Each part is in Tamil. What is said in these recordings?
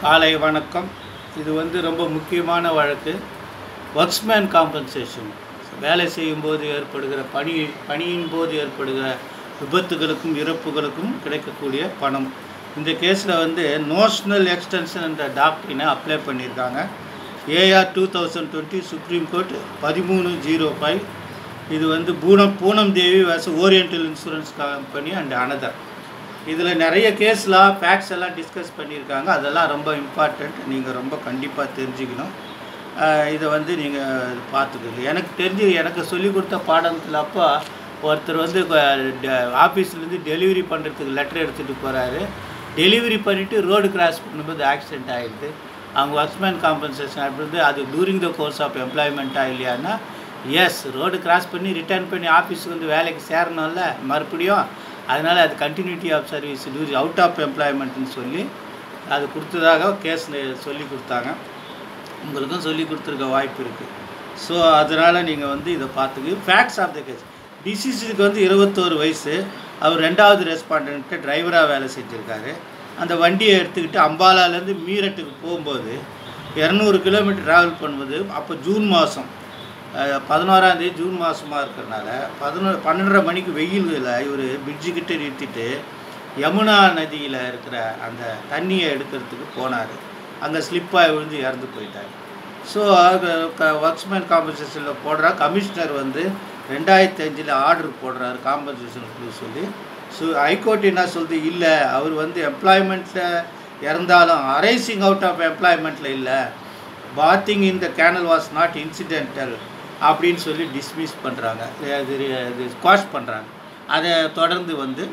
காலை வணக்கம் இது வந்து ரொம்ப முக்கியமான வழக்கு ஒர்க்ஸ்மேன் காம்பன்சேஷன் வேலை செய்யும்போது ஏற்படுகிற பணி பணியின் போது ஏற்படுகிற விபத்துகளுக்கும் இறப்புகளுக்கும் கிடைக்கக்கூடிய பணம் இந்த கேஸில் வந்து நோஷனல் எக்ஸ்டென்ஷன் என்ற டாக்டரினை அப்ளை பண்ணியிருக்காங்க AIR two thousand twenty Supreme Court பதிமூணு ஜீரோ ஃபைவ் இது வந்து Poonam Poonam Devi versus oriental insurance company and another இதில் நிறைய கேஸ்லாம் ஃபேக்ட்ஸ் எல்லாம் டிஸ்கஸ் பண்ணியிருக்காங்க அதெல்லாம் ரொம்ப இம்பார்ட்டண்ட் நீங்கள் ரொம்ப கண்டிப்பாக தெரிஞ்சுக்கணும் ஆஹ் இதை வந்து நீங்கள் பார்த்துக்கோங்க எனக்கு தெரிஞ்சு எனக்கு சொல்லி கொடுத்த பாடத்தில் அப்போ ஒருத்தர் வந்து ஆஃபீஸ்லேருந்து டெலிவரி பண்ணுறதுக்கு லெட்டர் எடுத்துகிட்டு போகிறாரு டெலிவரி பண்ணிவிட்டு ரோடு கிராஸ் பண்ணும்போது ஆக்சிடென்ட் ஆகிடுது அவங்க ஒர்க்ஸ்மேன் காம்பன்சேஷன் அப்படி அது டூரிங் த கோர்ஸ் ஆஃப் எம்ப்ளாய்மெண்ட்டாக இல்லையான்னா எஸ் ரோடு கிராஸ் பண்ணி ரிட்டர்ன் பண்ணி ஆஃபீஸுக்கு வந்து வேலைக்கு சேரணும்ல மறுபடியும் அதனால் அது கண்டினியூட்டி ஆஃப் சர்வீஸ் டூரி அவுட் ஆஃப் எம்ப்ளாய்மெண்ட்னு சொல்லி அது கொடுத்ததாக கேஸ் சொல்லி கொடுத்தாங்க உங்களுக்கும் சொல்லி கொடுத்துருக்க வாய்ப்பு இருக்குது ஸோ அதனால் நீங்கள் வந்து இதை பார்த்துக்கு ஃபேக்ட்ஸ் ஆஃப் த கேஸ் டிசிஸுக்கு வந்து இருபத்தோரு வயசு அவர் ரெண்டாவது ரெஸ்பாண்டன்ட்டு டிரைவராக வேலை செஞ்சுருக்காரு அந்த வண்டியை எடுத்துக்கிட்டு அம்பாலாலேருந்து மீரட்டுக்கு போகும்போது இரநூறு கிலோமீட்டர் ட்ராவல் பண்ணும்போது அப்போ ஜூன் மாதம் பதினோராந்தேதி ஜூன் மாதமாக இருக்கிறனால பதினோ பன்னெண்டரை மணிக்கு வெயிலில் இவர் பிரிட்ஜுக்கிட்ட நிறுத்திட்டு யமுனா நதியில் இருக்கிற அந்த தண்ணியை எடுக்கிறதுக்கு போனார் அங்கே ஸ்லிப்பாகி விழுந்து இறந்து போயிட்டார் ஸோ ஒர்க்ஸ்மேன் காம்பன்சேஷனில் போடுறா கமிஷனர் வந்து ரெண்டாயிரத்தி அஞ்சில் ஆர்டர் போடுறாரு காம்பன்சேஷன் சொல்லி ஸோ ஹைகோர்ட் என்ன சொல்லுது இல்லை அவர் வந்து எம்ப்ளாய்மெண்ட்டில் இறந்தாலும் அரைசிங் அவுட் ஆஃப் எம்ப்ளாய்மெண்ட்டில் இல்லை bathing in the canal was not incidental அப்படின்னு சொல்லி டிஸ்மிஸ் பண்ணுறாங்க அது இது ஸ்குவாஷ் பண்ணுறாங்க அதை தொடர்ந்து வந்து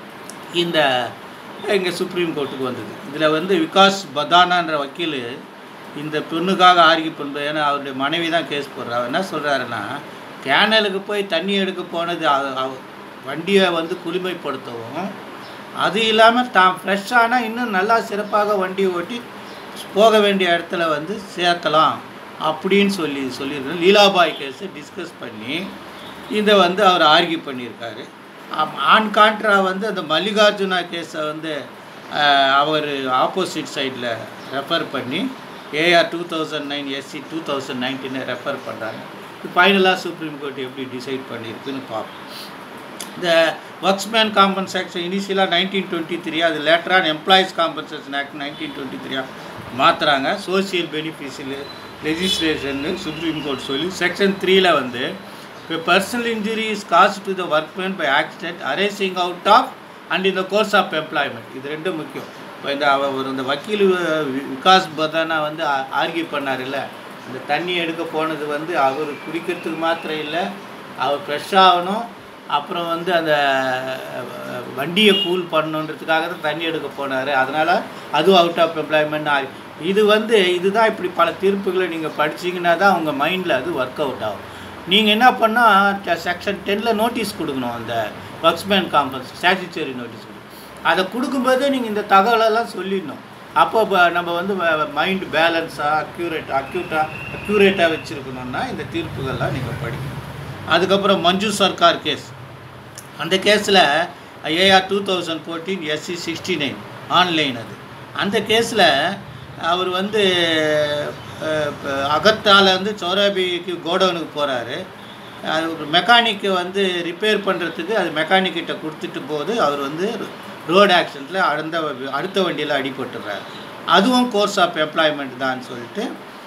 இந்த இங்கே சுப்ரீம் கோர்ட்டுக்கு வந்தது இதில் வந்து விகாஸ் பதானான்ற வக்கீல் இந்த பெண்ணுக்காக ஆர்கியூ பண்ணுறது ஏன்னா அவருடைய மனைவி தான் கேஸ் போடுறா அவர் என்ன சொல்கிறாருன்னா கேனலுக்கு போய் தண்ணி எடுக்க போனது வண்டியை வந்து குளுமைப்படுத்தவும் அது இல்லாமல் தான் ஃப்ரெஷ்ஷானால் இன்னும் நல்லா சிறப்பாக வண்டி ஓட்டி போக வேண்டிய இடத்துல வந்து சேர்க்கலாம் அப்படின்னு சொல்லி சொல்லியிருக்கேன் லீலாபாய் கேஸை டிஸ்கஸ் பண்ணி இதை வந்து அவர் ஆர்கியூ பண்ணியிருக்காரு ஆன் கான்ட்ரா வந்து அந்த மல்லிகார்ஜுனா கேஸை வந்து அவர் ஆப்போசிட் சைடில் ரெஃபர் பண்ணி AIR two thousand nine SC two thousand நைன்டீனை ரெஃபர் பண்ணுறாங்க ஃபைனலாக சுப்ரீம் கோர்ட் எப்படி டிசைட் பண்ணியிருக்குன்னு பார்ப்போம் இந்த ஒர்க்ஸ்மேன் காம்பன்சேஷன் இனிஷியலாக நைன்டீன் டுவெண்ட்டி த்ரீ அது லேட்டரான employees compensation act nineteen twenty த்ரீயாக மாற்றுறாங்க சோசியல் பெனிஃபிஷியல் லெஜிஸ்லேஷன்னு சுப்ரீம் கோர்ட் சொல்லி செக்ஷன் த்ரீயில் வந்து இப்போ personal injury is caused to the workman by accident arising out of and இந்த கோர்ஸ் ஆஃப் எம்ப்ளாய்மெண்ட் இது ரெண்டும் முக்கியம் இப்போ இந்த அவர் இந்த வக்கீல் விகாஸ் பதானா வந்து ஆர்கியூ பண்ணார் இல்லை இந்த தண்ணி எடுக்க போனது வந்து அவர் குடிக்கிறதுக்கு மாத்திரம் இல்லை அவர் ஃப்ரெஷ் ஆகணும் அப்புறம் வந்து அந்த வண்டியை கூல் பண்ணணுன்றதுக்காக தான் தண்ணி எடுக்க போனார் அதனால் அதுவும் அவுட் ஆஃப் எம்ப்ளாய்மெண்ட் ஆகி இது வந்து இதுதான் இப்படி பல தீர்ப்புகளை நீங்கள் படிச்சிங்கன்னா தான் உங்கள் மைண்டில் அது ஒர்க் அவுட் ஆகும் நீங்கள் என்ன பண்ணால் செக்ஷன் டெனில் நோட்டீஸ் கொடுக்கணும் அந்த ஒர்க்ஸ்மேன் காம்பன்ஸ் ஸ்டாச்சுச்சரி நோட்டீஸ் கொடுக்கணும் அதை கொடுக்கும்போதே நீங்கள் இந்த தகவலெல்லாம் சொல்லிடணும் அப்போ நம்ம வந்து மைண்ட் பேலன்ஸாக அக்யூரேட் அக்யூட்டாக அக்யூரேட்டாக வச்சுருக்கணுன்னா இந்த தீர்ப்புகள்லாம் நீங்கள் படிக்கணும் அதுக்கப்புறம் மஞ்சு சர்க்கார் கேஸ் அந்த கேஸில் AIR two thousand fourteen SC sixty nine online அது அந்த கேஸில் அவர் வந்து அகத்தால் வந்து சௌராபிக்கு கோடவுனுக்கு போகிறாரு அது ஒரு மெக்கானிக்கு வந்து ரிப்பேர் பண்ணுறதுக்கு அது மெக்கானிக்கிட்ட கொடுத்துட்டு போது அவர் வந்து ரோடு ஆக்சிடெண்ட்டில் அடுத்த அடுத்த வண்டியில் அடிபட்டுறாரு அதுவும் கோர்ஸ் ஆஃப் எம்ப்ளாய்மெண்ட் தான் சொல்லிட்டு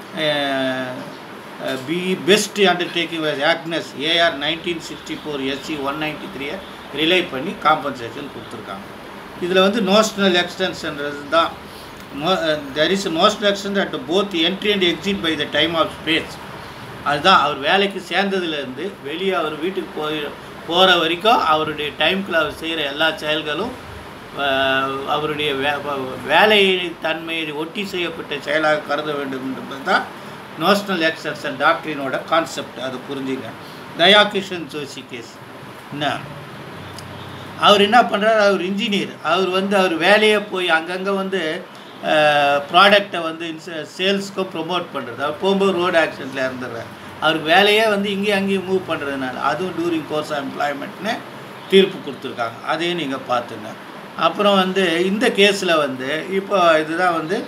B BEST undertaking was Agnes AIR nineteen sixty four SC one ninety த்ரீயை ரிலை பண்ணி காம்பன்சேஷன் கொடுத்துருக்காங்க இதில் வந்து நோஷனல் எக்ஸ்டென்ஷன்றது தான் no there is notional extent at both entry and exit by the time of space அதுதான் அவர் வேலைக்கு சேர்ந்ததுலேருந்து வெளியே அவர் வீட்டுக்கு போய் போகிற வரைக்கும் அவருடைய டைமுக்குள்ள அவர் செய்கிற எல்லா செயல்களும் அவருடைய வே வேலை தன்மையை ஒட்டி செய்யப்பட்ட செயலாக கருத வேண்டும் என்பது தான் நோஷனல் எக்ஸ்டென்ஷன் டாக்டரினோட கான்செப்ட் அது புரிஞ்சுங்க தயாகிருஷ்ணன் ஜோஷி கேஸ் என்ன அவர் என்ன பண்ணுறாரு அவர் இன்ஜினியர் அவர் வந்து அவர் வேலையை போய் அங்கங்கே வந்து ப்ராடக்டை வந்து சேல்ஸ்க்கோ ப்ரொமோட் பண்ணுறது அவர் போகும்போது ரோடு ஆக்சிடெண்ட்டில் இறந்துடுறாரு அவருக்கு வேலையே வந்து இங்கேயும் அங்கேயும் மூவ் பண்ணுறதுனால அதுவும் டூரிங் கோர்ஸ் ஆஃப் எம்ப்ளாய்மெண்ட்னு தீர்ப்பு கொடுத்துருக்காங்க அதையும் நீங்கள் பார்த்துங்க அப்புறம் வந்து இந்த கேஸில் வந்து இப்போ இதுதான் வந்து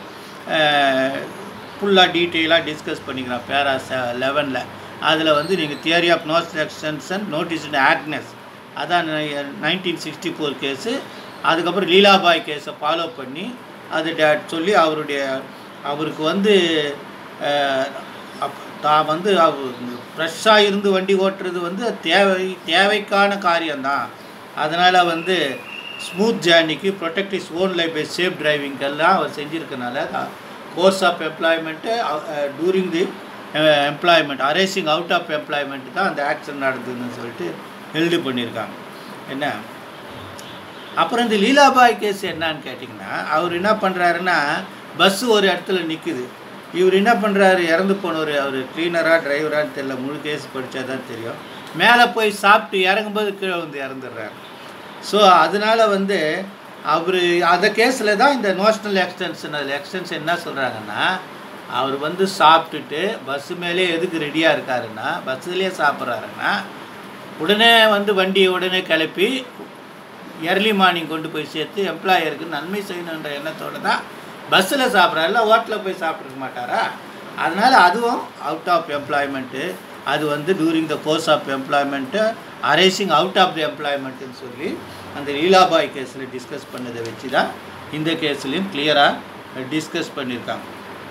ஃபுல்லாக டீட்டெயிலாக டிஸ்கஸ் பண்ணிக்கிறோம் பேரா லெவனில் அதில் வந்து நீங்கள் theory of notional extension notice in Agnes அதான் நைன்டீன் சிக்ஸ்டி ஃபோர் கேஸு அதுக்கப்புறம் லீலாபாய் கேஸை ஃபாலோ பண்ணி அது டே- சொல்லி அவருடைய அவருக்கு வந்து அஹ், அப்- தான் வந்து ஃப்ரெஷ்ஷாக இருந்து வண்டி ஓட்டுறது வந்து தேவை தேவைக்கான காரியம்தான் அதனால் வந்து ஸ்மூத் ஜேர்னிக்கு protect his own life by safe டிரைவிங்கெல்லாம் அவர் செஞ்சுருக்கனால course of employment during the employment arising out of employment தான் அந்த ஆக்சிடென்ட் நடந்ததுன்னு சொல்லிட்டு எழுதி பண்ணியிருக்காங்க என்ன அப்புறம் இந்த லீலாபாய் கேஸ் என்னன்னு கேட்டிங்கன்னா அவர் என்ன பண்ணுறாருன்னா பஸ்ஸு ஒரு இடத்துல நிற்குது இவர் என்ன பண்ணுறாரு இறந்து போனவர் அவர் க்ளீனராக டிரைவரான்னு தெரியல முழு கேஸ் படித்தா தான் தெரியும் மேலே போய் சாப்பிட்டு இறங்கும்போது கீழே வந்து இறந்துடுறாரு ஸோ அதனால வந்து அவர் அந்த கேஸில் தான் இந்த நேஷ்னல் எக்ஸ்டென்ஷன் அதில் எக்ஸ்டென்ஷன் என்ன சொல்கிறாங்கன்னா அவர் வந்து சாப்பிட்டுட்டு பஸ்ஸு மேலே எதுக்கு ரெடியாக இருக்காருன்னா பஸ்ஸுலேயே சாப்பிட்றாருன்னா உடனே வந்து வண்டியை உடனே கிளப்பி எர்லி மார்னிங் கொண்டு போய் சேர்த்து எம்ப்ளாயருக்கு நன்மை செய்யணுன்ற எண்ணத்தோடு தான் பஸ்ஸில் சாப்பிட்றாருல ஹோட்டலில் போய் சாப்பிட்ருக்க மாட்டாரா அதனால் அதுவும் அவுட் ஆஃப் எம்ப்ளாய்மெண்ட்டு அது வந்து during the course of employment arising out of the எம்ப்ளாய்மெண்ட்டுன்னு சொல்லி அந்த லீலாபாய் கேஸில் டிஸ்கஸ் பண்ணதை வச்சு தான் இந்த கேஸ்லேயும் கிளியராக டிஸ்கஸ் பண்ணியிருக்காங்க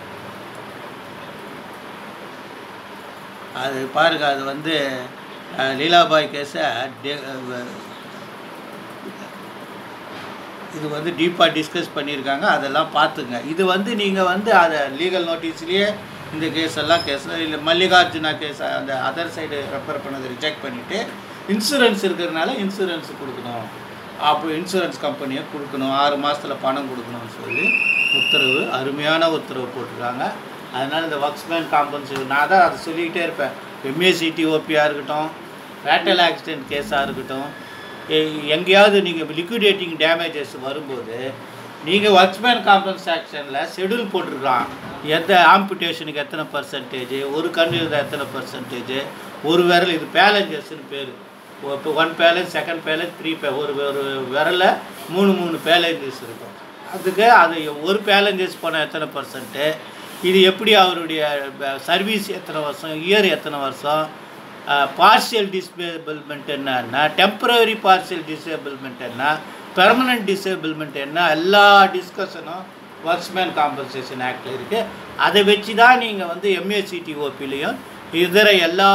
அது பாருங்க அது வந்து அஹ், லீலாபாய் கேஸை இது வந்து டீப்பாக டிஸ்கஸ் பண்ணியிருக்காங்க அதெல்லாம் பார்த்துங்க இது வந்து நீங்கள் வந்து அதை லீகல் நோட்டீஸ்லேயே இந்த கேஸ் எல்லாம் கேஸ் இல்லை மல்லிகார்ஜுனா கேஸ் அந்த அதர் சைடு ரெஃபர் பண்ணதை ரிஜெக்ட் பண்ணிவிட்டு இன்சூரன்ஸ் இருக்கிறதுனால இன்சூரன்ஸ் கொடுக்கணும் அப்போ இன்சூரன்ஸ் கம்பெனியை கொடுக்கணும் ஆறு மாதத்தில் பணம் கொடுக்கணும்னு சொல்லி உத்தரவு அருமையான உத்தரவு போட்டிருக்காங்க அதனால் இந்த ஒர்க்ஸ்மேன் காம்பன்சேஷன் நான் தான் அதை சொல்லிக்கிட்டே இருப்பேன் எம்ஏசிடி ஓபியாக இருக்கட்டும் ஃபேட்டல் ஆக்சிடென்ட் கேஸாக இருக்கட்டும் எ- எங்கேயாவது நீங்கள் லிக்விடேட்டிங் டேமேஜஸ் வரும்போது நீங்கள் ஒர்க்ஸ்மேன் காம்பன்சேஷனில் ஷெடியூல் போட்டிருக்கான் எந்த ஆம்பிடேஷனுக்கு எத்தனை பர்சன்டேஜ் ஒரு கண்ணு இருந்தால் எத்தனை பர்சன்டேஜ் ஒரு விரல் இது பேலஞ்சஸ்ன்னு பேர் இப்போ one balance second balance three பே ஒரு ஒரு விரலில் மூணு மூணு பேலஞ்சஸ் இருக்கும் அதுக்கு அது ஒரு பேலஞ்சஸ் போனால் எத்தனை பர்சன்ட்டு இது எப்படி அவருடைய சர்வீஸ் எத்தனை வருஷம் இயர் எத்தனை வருஷம் பார்ஷியல் டிசேபிள்மெண்ட் என்னன்னா டெம்பரரி பார்ஷியல் டிசேபிள்மெண்ட் என்ன பெர்மனன்ட் டிசேபிள்மெண்ட் என்ன எல்லா டிஸ்கஷனும் ஒர்க்ஸ்மேன் காம்பன்சேஷன் ஆக்டில் இருக்குது அதை வச்சு தான் நீங்கள் வந்து எம்ஏசிடி ஓபிலையும் இதர எல்லா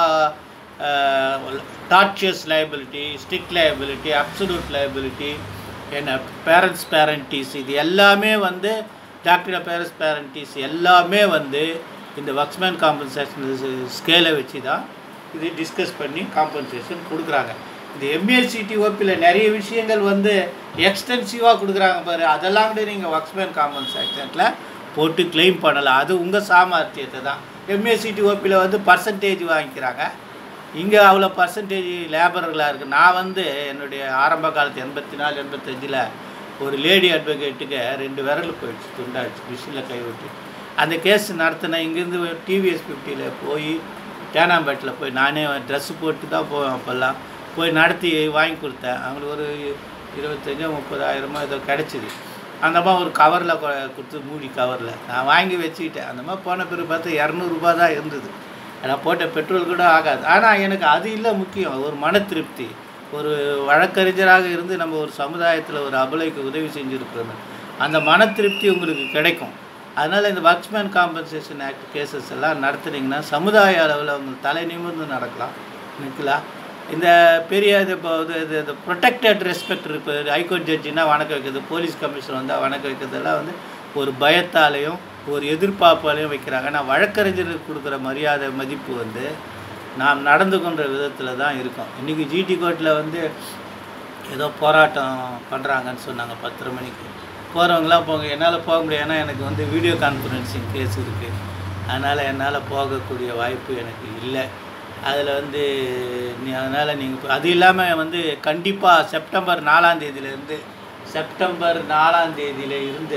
tortious liability strict liability absolute liability என்ன பேரண்ட்ஸ் பேரண்டிஸ் இது எல்லாமே வந்து டாக்டர் பேரண்ட்ஸ் பேரண்டிஸ் எல்லாமே வந்து இந்த ஒர்க்ஸ்மேன் காம்பன்சேஷன் ஸ்கேலை வச்சு தான் இது டிஸ்கஸ் பண்ணி காம்பன்சேஷன் கொடுக்குறாங்க இந்த எம்ஏசிடி ஓபியில் நிறைய விஷயங்கள் வந்து எக்ஸ்டென்சிவாக கொடுக்குறாங்க பாரு அதெல்லாம் கூட நீங்கள் ஒர்க்ஸ்மேன் காம்பன்சேஷனில் போட்டு க்ளைம் பண்ணலாம் அது உங்கள் சாமர்த்தியத்தை தான் எம்ஏசிடி ஓபியில் வந்து பர்சன்டேஜ் வாங்கிக்கிறாங்க இங்கே அவ்வளோ பர்சன்டேஜ் லேபர்களாக இருக்குது நான் வந்து என்னுடைய ஆரம்ப காலத்து எண்பத்தி நாலு எண்பத்தஞ்சில் ஒரு லேடி அட்வொகேட்டுக்கு ரெண்டு விரல் போயிடுச்சு துண்டாச்சு மிஷினில் கை விட்டு அந்த கேஸ் நடத்தினேன் இங்கேருந்து டிவிஎஸ் ஃபிஃப்டியில் போய் தேனாம்பேட்டில் போய் நானே ட்ரெஸ்ஸு போட்டு தான் போவேன் அப்போல்லாம் போய் நடத்தி வாங்கி கொடுத்தேன் அவங்களுக்கு ஒரு இருபத்தஞ்சோ முப்பதாயிரமோ ஏதோ கிடச்சிது அந்த மாதிரி ஒரு கவரில் கொடுத்து மூடி கவரில் நான் வாங்கி வச்சுக்கிட்டேன் அந்த மாதிரி போன பிறகு பார்த்தா இரநூறுபா தான் இருந்தது நான் போட்ட பெட்ரோல் கூட ஆகாது ஆனால் எனக்கு அது இல்லை முக்கியம் ஒரு மன திருப்தி ஒரு வழக்கறிஞராக இருந்து நம்ம ஒரு சமுதாயத்தில் ஒரு அபலைக்கு உதவி செஞ்சுருக்கிறோம் அந்த மன திருப்தி உங்களுக்கு கிடைக்கும் அதனால் இந்த ஒர்க்ஸ்மேன் காம்பன்சேஷன் ஆக்ட் கேசஸ் எல்லாம் நடத்துனீங்கன்னா சமுதாய அளவில் உங்களுக்கு தலை நிமிர்ந்து நடக்கலாம் நிற்கலாம் இந்த பெரிய இது இப்போ இது இது இது ப்ரொடெக்டட் ரெஸ்பெக்ட் இப்போ ஹைகோர்ட் ஜட்ஜினா வணக்க வைக்கிறது போலீஸ் கமிஷனர் வந்தால் வணக்க வைக்கிறதெல்லாம் வந்து ஒரு பயத்தாலையும் ஒரு எதிர்பார்ப்பாலையும் வைக்கிறாங்க ஆனால் வழக்கறிஞருக்கு கொடுக்குற மரியாதை மதிப்பு வந்து நாம் நடந்து கொண்ட விதத்தில் தான் இருக்கும் இன்றைக்கி ஜிடி கோர்ட்டில் வந்து ஏதோ போராட்டம் பண்ணுறாங்கன்னு சொன்னாங்க பத்தரை மணிக்கு போகிறவங்களாம் போங்க என்னால் போக முடியாது ஏன்னா எனக்கு வந்து வீடியோ கான்ஃபரன்சிங் கேஸ் இருக்குது அதனால் என்னால் போகக்கூடிய வாய்ப்பு எனக்கு இல்லை அதில் வந்து நீ அதனால் நீங்கள் அது இல்லாமல் வந்து கண்டிப்பாக செப்டம்பர் நாலாம் தேதியிலேருந்து செப்டம்பர் நாலாம் தேதியில இருந்து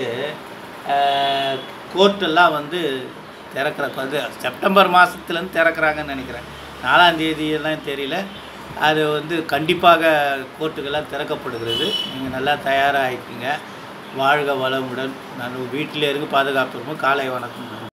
கோர்ட்டெல்லாம் வந்து திறக்கிற வந்து செப்டம்பர் மாதத்துலேருந்து திறக்கிறாங்கன்னு நினைக்கிறேன் நாலாம் தேதியெல்லாம் தெரியல அது வந்து கண்டிப்பாக கோர்ட்டுக்கெல்லாம் திறக்கப்படுகிறது நீங்கள் நல்லா தயாராகிக்குங்க வாழ்க வளமுடன் நான் வீட்டில் இருந்து பாதுகாப்பு காலை வணக்கம்